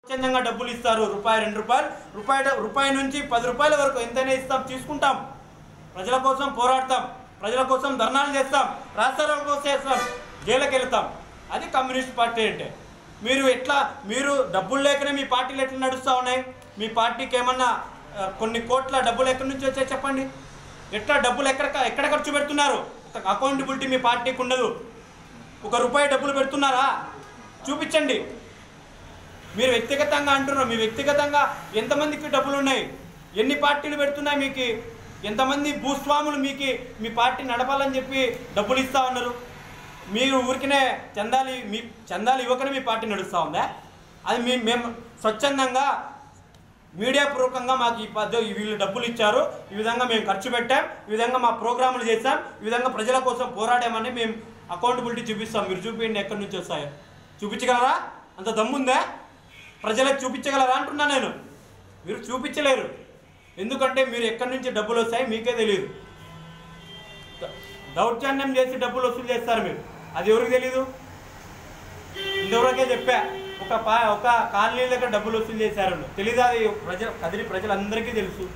స్వచ్ఛందంగా డబ్బులు ఇస్తారు రూపాయి రెండు రూపాయలు రూపాయి రూపాయి నుంచి పది రూపాయల వరకు ఎంతైనా ఇస్తాం తీసుకుంటాం ప్రజల కోసం పోరాడతాం ప్రజల కోసం ధర్నాలు చేస్తాం రాష్ట్రాల కోసం చేస్తాం జైలుకి వెళ్తాం అది కమ్యూనిస్ట్ పార్టీ అంటే మీరు ఎట్లా మీరు డబ్బులు లేకనే మీ పార్టీలు ఎట్లా నడుస్తూ ఉన్నాయి మీ పార్టీకి ఏమన్నా ఆ, కొన్ని కోట్ల డబ్బులు ఎక్కడి నుంచి వచ్చాయి చెప్పండి ఎట్లా డబ్బులు ఎక్కడ ఎక్కడ ఖర్చు పెడుతున్నారు అకౌంటబిలిటీ మీ పార్టీకి ఉండదు ఒక రూపాయి డబ్బులు పెడుతున్నారా చూపించండి మీరు వ్యక్తిగతంగా అంటున్నారు మీ వ్యక్తిగతంగా ఎంతమందికి డబ్బులు ఉన్నాయి ఎన్ని పార్టీలు పెడుతున్నాయి మీకు ఎంతమంది భూస్వాములు మీకు మీ పార్టీ నడపాలని చెప్పి డబ్బులు ఇస్తా ఉన్నారు మీరు ఊరికనే చందాలు మీ చందాలు ఇవ్వకనే మీ పార్టీ నడుస్తూ ఉందా అది మీ మేము స్వచ్ఛందంగా మీడియా పూర్వకంగా మాకు ఈ పద్ధ వీళ్ళు డబ్బులు ఇచ్చారు ఈ విధంగా మేము ఖర్చు పెట్టాం ఈ విధంగా మా ప్రోగ్రాములు చేశాం ఈ విధంగా ప్రజల కోసం పోరాడామని మేము అకౌంటబిలిటీ చూపిస్తాం మీరు చూపించండి ఎక్కడి నుంచి వస్తాయో చూపించగలరా అంత దమ్ముందా ప్రజలకు చూపించగలరా అంటున్నా నేను మీరు చూపించలేరు ఎందుకంటే మీరు ఎక్కడి నుంచి డబ్బులు వస్తాయి మీకే తెలియదు ద- దౌర్జన్యం చేసి డబ్బులు వసూలు చేస్తారు మీరు అది ఎవరికి తెలీదు ఇంతవరకే చెప్పా ఒక పా ఒక కాలనీ దగ్గర డబ్బులు వసూలు చేశారు తెలీదా అది ప్రజల కదిలి ప్రజలందరికీ తెలుసు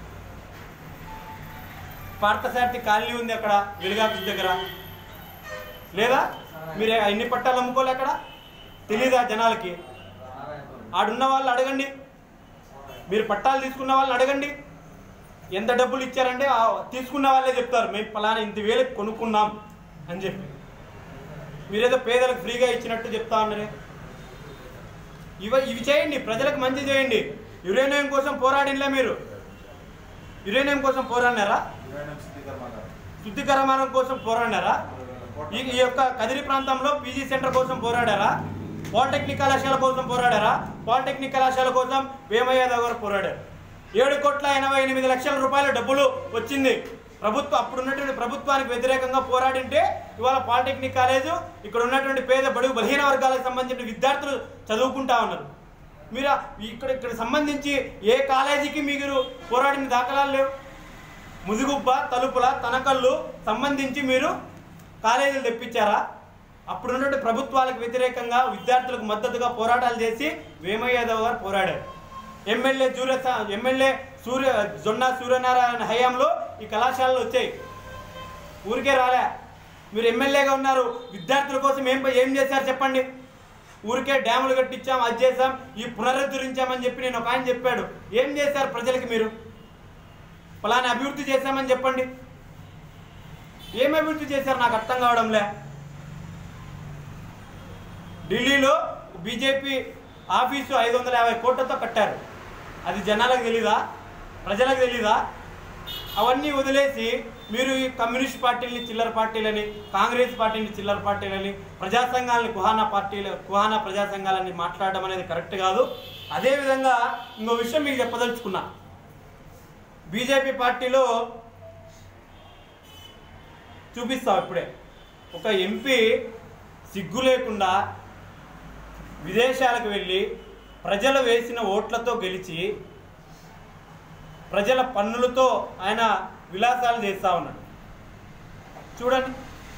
పార్థసారథి కాలనీ ఉంది అక్కడ వెలుగాఫీస్ దగ్గర లేదా మీరు ఎన్ని పట్టాలు అమ్ముకోలే అక్కడ తెలీదా జనాలకి ఆడున్న వాళ్ళు అడగండి మీరు పట్టాలు తీసుకున్న వాళ్ళని అడగండి ఎంత డబ్బులు ఇచ్చారంటే ఆ తీసుకున్న వాళ్ళే చెప్తారు మేము పలానా ఇంత వేలకు కొనుక్కున్నాం అని చెప్పి మీరేదో పేదలకు ఫ్రీగా ఇచ్చినట్టు చెప్తా ఉన్నారే ఇవ ఇవి చేయండి ప్రజలకు మంచి చేయండి యురేనియం కోసం పోరాడినలే మీరు యురేనియం కోసం పోరాడినారా శుద్ధీకరమానం కోసం పోరాడారా ఈ ఈ యొక్క కదిరి ప్రాంతంలో పీజీ సెంటర్ కోసం పోరాడారా పాలిటెక్నిక్ కళాశాల కోసం పోరాడారా పాలిటెక్నిక్ కళాశాల కోసం వేమయ్య దగ్గర పోరాడారు ఏడు కోట్ల ఎనభై ఎనిమిది లక్షల రూపాయల డబ్బులు వచ్చింది ప్రభుత్వం అప్పుడు ఉన్నటువంటి ప్రభుత్వానికి వ్యతిరేకంగా పోరాడింటే ఇవాళ పాలిటెక్నిక్ కాలేజు ఇక్కడ ఉన్నటువంటి పేద బడుగు బలహీన వర్గాలకు సంబంధించిన విద్యార్థులు చదువుకుంటా ఉన్నారు మీరు ఆ- ఇక్కడ ఇక్కడ సంబంధించి ఏ కాలేజీకి మీరు పోరాడిన దాఖలాలు లేవు ముదుగుబ్బ తలుపుల తనకళ్ళు సంబంధించి మీరు కాలేజీలు తెప్పించారా అప్పుడు ఉన్నటువంటి ప్రభుత్వాలకు వ్యతిరేకంగా విద్యార్థులకు మద్దతుగా పోరాటాలు చేసి వేమయ్య యాదవ్ గారు పోరాడారు ఎమ్మెల్యే సూర్య ఎమ్మెల్యే సూర్య జొన్న సూర్యనారాయణ హయాంలో ఈ కళాశాలలు వచ్చాయి ఊరికే రాలే మీరు ఎమ్మెల్యేగా ఉన్నారు విద్యార్థుల కోసం ఏం ఏం చేశారు చెప్పండి ఊరికే డ్యాములు కట్టించాం అది చేశాం ఈ పునరుద్ధరించామని చెప్పి నేను ఒక ఆయన చెప్పాడు ఏం చేశారు ప్రజలకి మీరు ఫలానా అభివృద్ధి చేశామని చెప్పండి ఏం అభివృద్ధి చేశారు నాకు అర్థం కావడంలే ఢిల్లీలో బీజేపీ ఆఫీసు ఐదు వందల యాభై కోట్లతో కట్టారు అది జనాలకు తెలీదా ప్రజలకు తెలీదా అవన్నీ వదిలేసి మీరు ఈ కమ్యూనిస్ట్ పార్టీలని చిల్లర పార్టీలని కాంగ్రెస్ పార్టీని చిల్లర పార్టీలని ప్రజా సంఘాలని కుహానా పార్టీలు కుహానా ప్రజా సంఘాలని మాట్లాడడం అనేది కరెక్ట్ కాదు అదేవిధంగా ఇంకో విషయం మీకు చెప్పదలుచుకున్నా బీజేపీ పార్టీలో చూపిస్తాం ఇప్పుడే ఒక ఎంపీ సిగ్గు లేకుండా విదేశాలకు వెళ్ళి ప్రజలు వేసిన ఓట్లతో గెలిచి ప్రజల పన్నులతో ఆయన విలాసాలు చేస్తూ ఉన్నాడు చూడండి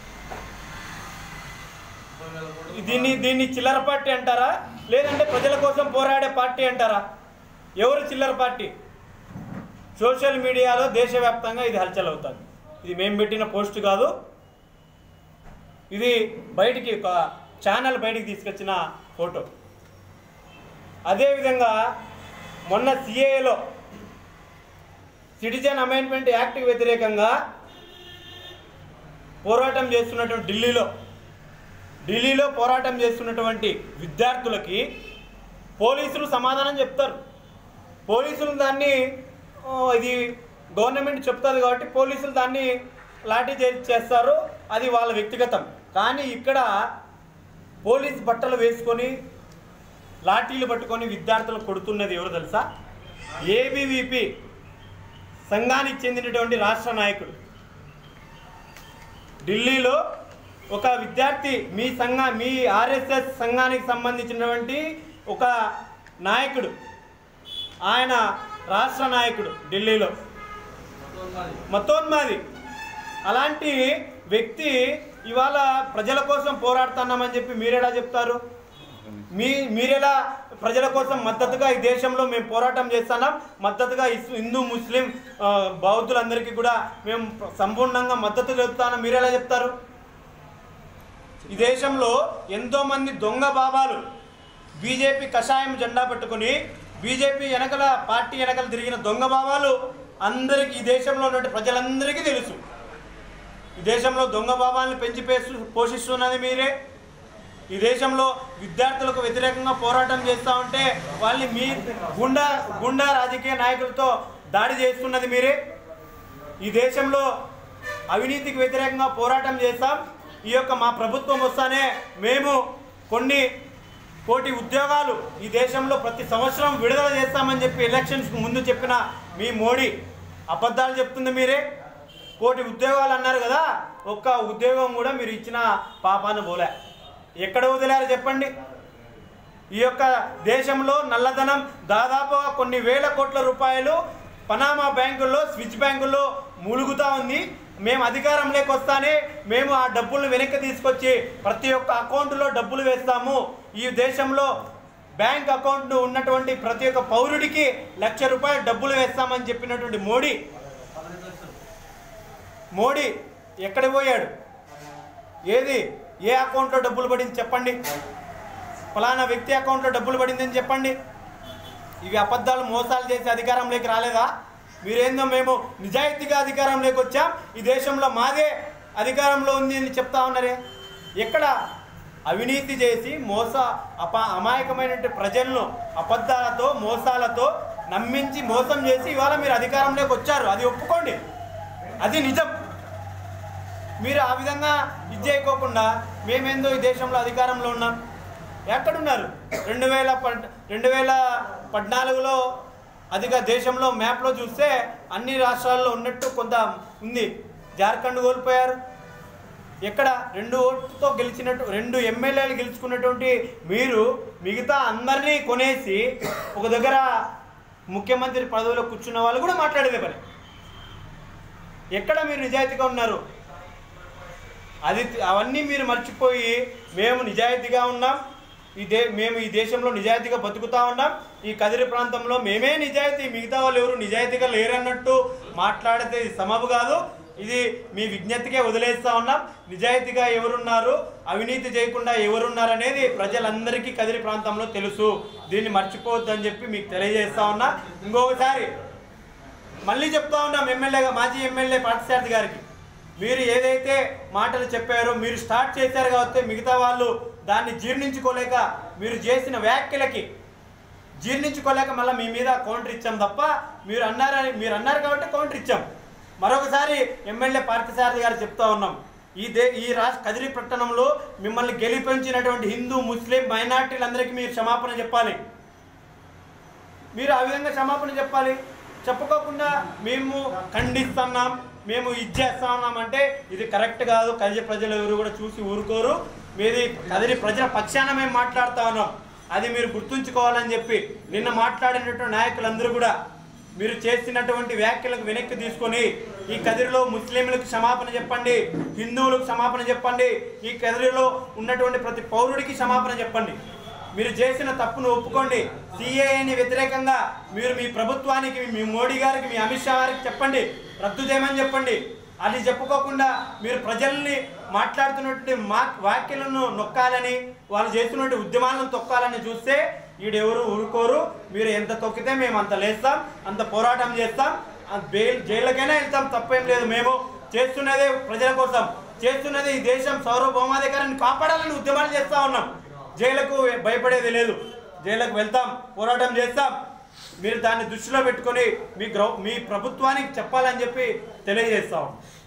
దీన్ని దీన్ని చిల్లర పార్టీ అంటారా లేదంటే ప్రజల కోసం పోరాడే పార్టీ అంటారా ఎవరు చిల్లర పార్టీ సోషల్ మీడియాలో దేశవ్యాప్తంగా ఇది హల్చల్ అవుతుంది ఇది మేము పెట్టిన పోస్ట్ కాదు ఇది బయటికి ఒక ఛానల్ బయటికి తీసుకొచ్చిన ఫోటో అదేవిధంగా మొన్న సిఏఏలో సిటిజన్ అమెండ్మెంట్ యాక్ట్కి వ్యతిరేకంగా పోరాటం చేస్తున్నటువంటి ఢిల్లీలో ఢిల్లీలో పోరాటం చేస్తున్నటువంటి విద్యార్థులకి పోలీసులు సమాధానం చెప్తారు పోలీసులు దాన్ని ఆ, ఇది గవర్నమెంట్ చెప్తుంది కాబట్టి పోలీసులు దాన్ని లాఠీ చే- చేస్తారు అది వాళ్ళ వ్యక్తిగతం కానీ ఇక్కడ పోలీస్ బట్టలు వేసుకొని లాఠీలు పట్టుకొని విద్యార్థులు కొడుతున్నది ఎవరు తెలుసా ఏబీవీపీ సంఘానికి చెందినటువంటి రాష్ట్ర నాయకుడు ఢిల్లీలో ఒక విద్యార్థి మీ సంఘ మీ ఆర్ఎస్ఎస్ సంఘానికి సంబంధించినటువంటి ఒక నాయకుడు ఆయన రాష్ట్ర నాయకుడు ఢిల్లీలో మతోన్మాది అలాంటి వ్యక్తి ఇవాళ ప్రజల కోసం పోరాడుతున్నామని చెప్పి మీరెలా చెప్తారు మీ మీరెలా ప్రజల కోసం మద్దతుగా ఈ దేశంలో మేము పోరాటం చేస్తున్నాం మద్దతుగా ఇస్- హిందూ ముస్లిం ఆ, బౌద్ధులందరికీ కూడా మేము సంపూర్ణంగా మద్దతు చెప్తాను మీరు ఎలా చెప్తారు ఈ దేశంలో ఎంతో మంది దొంగ బాబాలు బీజేపీ కషాయం జెండా పెట్టుకుని బీజేపీ వెనకల పార్టీ వెనకల తిరిగిన దొంగ బాబాలు అందరికీ ఈ దేశంలో ఉన్న ప్రజలందరికీ తెలుసు ఈ దేశంలో దొంగ బాబాల్ని పెంచి పేసు- పోషిస్తున్నది మీరే ఈ దేశంలో విద్యార్థులకు వ్యతిరేకంగా పోరాటం చేస్తూ ఉంటే వాళ్ళని మీ గుండా గుండా రాజకీయ నాయకులతో దాడి చేస్తున్నది మీరే ఈ దేశంలో అవినీతికి వ్యతిరేకంగా పోరాటం చేస్తాం ఈ యొక్క మా ప్రభుత్వం వస్తానే మేము కొన్ని కోటి ఉద్యోగాలు ఈ దేశంలో ప్రతి సంవత్సరం విడుదల చేస్తామని చెప్పి ఎలక్షన్స్కి ముందు చెప్పిన మీ మోడీ అబద్ధాలు చెప్తుంది మీరే కోటి ఉద్యోగాలు అన్నారు కదా ఒక్క ఉద్యోగం కూడా మీరు ఇచ్చిన పాపాన్ని పోలే ఎక్కడ వదిలారు చెప్పండి ఈ యొక్క దేశంలో నల్లధనం దాదాపుగా కొన్ని వేల కోట్ల రూపాయలు పనామా బ్యాంకుల్లో స్విచ్ బ్యాంకుల్లో మూలుగుతా ఉంది మేము అధికారంలోకి వస్తానే మేము ఆ డబ్బులను వెనక్కి తీసుకొచ్చి ప్రతి ఒక్క అకౌంట్లో డబ్బులు వేస్తాము ఈ దేశంలో బ్యాంక్ అకౌంట్ ఉన్నటువంటి ప్రతి ఒక్క పౌరుడికి లక్ష రూపాయలు డబ్బులు వేస్తామని చెప్పినటువంటి మోడీ మోడీ ఎక్కడ పోయాడు ఏది ఏ అకౌంట్లో డబ్బులు పడింది చెప్పండి ఫలానా వ్యక్తి అకౌంట్లో డబ్బులు పడిందని చెప్పండి ఇవి అబద్ధాలు మోసాలు చేసి అధికారంలోకి రాలేదా మీరేందో మేము నిజాయితీగా అధికారంలోకి వచ్చాం ఈ దేశంలో మాదే అధికారంలో ఉంది అని చెప్తా ఉన్నారే ఎక్కడ అవినీతి చేసి మోస అప అమాయకమైనటువంటి ప్రజలను అబద్ధాలతో మోసాలతో నమ్మించి మోసం చేసి ఇవాళ మీరు అధికారంలోకి వచ్చారు అది ఒప్పుకోండి అది నిజం మీరు ఆ విధంగా ఇది చేయకోకుండా మేమేందో ఈ దేశంలో అధికారంలో ఉన్నాం ఎక్కడున్నారు రెండు వేల పడ్ రెండు వేల పద్నాలుగులో అధిక దేశంలో మ్యాప్లో చూస్తే అన్ని రాష్ట్రాల్లో ఉన్నట్టు కొంత ఉంది జార్ఖండ్ కోల్పోయారు ఎక్కడ రెండు ఓట్లతో గెలిచినట్టు రెండు ఎమ్మెల్యేలు గెలుచుకున్నటువంటి మీరు మిగతా అందరినీ కొనేసి ఒక దగ్గర ముఖ్యమంత్రి పదవిలో కూర్చున్న వాళ్ళు కూడా మాట్లాడేదే పని ఎక్కడ మీరు నిజాయితీగా ఉన్నారు అది అవన్నీ మీరు మర్చిపోయి మేము నిజాయితీగా ఉన్నాం ఈ దే మేము ఈ దేశంలో నిజాయితీగా బతుకుతా ఉన్నాం ఈ కదిరి ప్రాంతంలో మేమే నిజాయితీ మిగతా వాళ్ళు ఎవరు నిజాయితీగా లేరన్నట్టు మాట్లాడితే ఇది సమబు కాదు ఇది మీ విజ్ఞప్తికే వదిలేస్తా ఉన్నాం నిజాయితీగా ఎవరున్నారు అవినీతి చేయకుండా ఎవరున్నారు అనేది ప్రజలందరికీ కదిరి ప్రాంతంలో తెలుసు దీన్ని మర్చిపోవద్దని చెప్పి మీకు తెలియజేస్తా ఉన్నా ఇంకొకసారి మళ్ళీ చెప్తా ఉన్నాం ఎమ్మెల్యేగా మాజీ ఎమ్మెల్యే పార్థసారథి గారికి మీరు ఏదైతే మాటలు చెప్పారో మీరు స్టార్ట్ చేశారు కాబట్టి మిగతా వాళ్ళు దాన్ని జీర్ణించుకోలేక మీరు చేసిన వ్యాఖ్యలకి జీర్ణించుకోలేక మళ్ళీ మీ మీద కౌంటర్ ఇచ్చాం తప్ప మీరు అన్నారని మీరు అన్నారు కాబట్టి కౌంటర్ ఇచ్చాం మరొకసారి ఎమ్మెల్యే పార్థసారథి గారు చెప్తా ఉన్నాం ఈ దే ఈ రాష్ట్ర కదిరి పట్టణంలో మిమ్మల్ని గెలిపించినటువంటి హిందూ ముస్లిం మైనార్టీలందరికీ మీరు క్షమాపణ చెప్పాలి మీరు ఆ విధంగా క్షమాపణ చెప్పాలి చెప్పుకోకుండా మేము ఖండిస్తున్నాం మేము ఇది చేస్తున్నాం అంటే ఇది కరెక్ట్ కాదు కదిరి ప్రజలు ఎవరు కూడా చూసి ఊరుకోరు మీది కదిరి ప్రజల పక్షాన మేము మాట్లాడుతా ఉన్నాం అది మీరు గుర్తుంచుకోవాలని చెప్పి నిన్న మాట్లాడినటువంటి నాయకులందరూ కూడా మీరు చేసినటువంటి వ్యాఖ్యలకు వెనక్కి తీసుకొని ఈ కదిరిలో ముస్లింలకు క్షమాపణ చెప్పండి హిందువులకు క్షమాపణ చెప్పండి ఈ కదిరిలో ఉన్నటువంటి ప్రతి పౌరుడికి క్షమాపణ చెప్పండి మీరు చేసిన తప్పును ఒప్పుకోండి సిఏఏని వ్యతిరేకంగా మీరు మీ ప్రభుత్వానికి మీ మోడీ గారికి మీ అమిత్ షా గారికి చెప్పండి రద్దు చేయమని చెప్పండి అది చెప్పుకోకుండా మీరు ప్రజల్ని మాట్లాడుతున్నటువంటి మా వ్యాఖ్యలను నొక్కాలని వాళ్ళు చేస్తున్నటువంటి ఉద్యమాలను తొక్కాలని చూస్తే ఈడెవరు ఊరుకోరు మీరు ఎంత తొక్కితే మేము అంత లేస్తాం అంత పోరాటం చేస్తాం ఆ బెయిల్ జైళ్ళకైనా వెళ్తాం తప్పేం లేదు మేము చేస్తున్నదే ప్రజల కోసం చేస్తున్నది ఈ దేశం సార్వభౌమాధికారాన్ని కాపాడాలని ఉద్యమాలు చేస్తా ఉన్నాం జైలుకు భయపడేది లేదు జైలుకు వెళ్తాం పోరాటం చేస్తాం మీరు దాన్ని దృష్టిలో పెట్టుకొని మీ గ్రౌ మీ ప్రభుత్వానికి చెప్పాలని చెప్పి తెలియజేస్తాం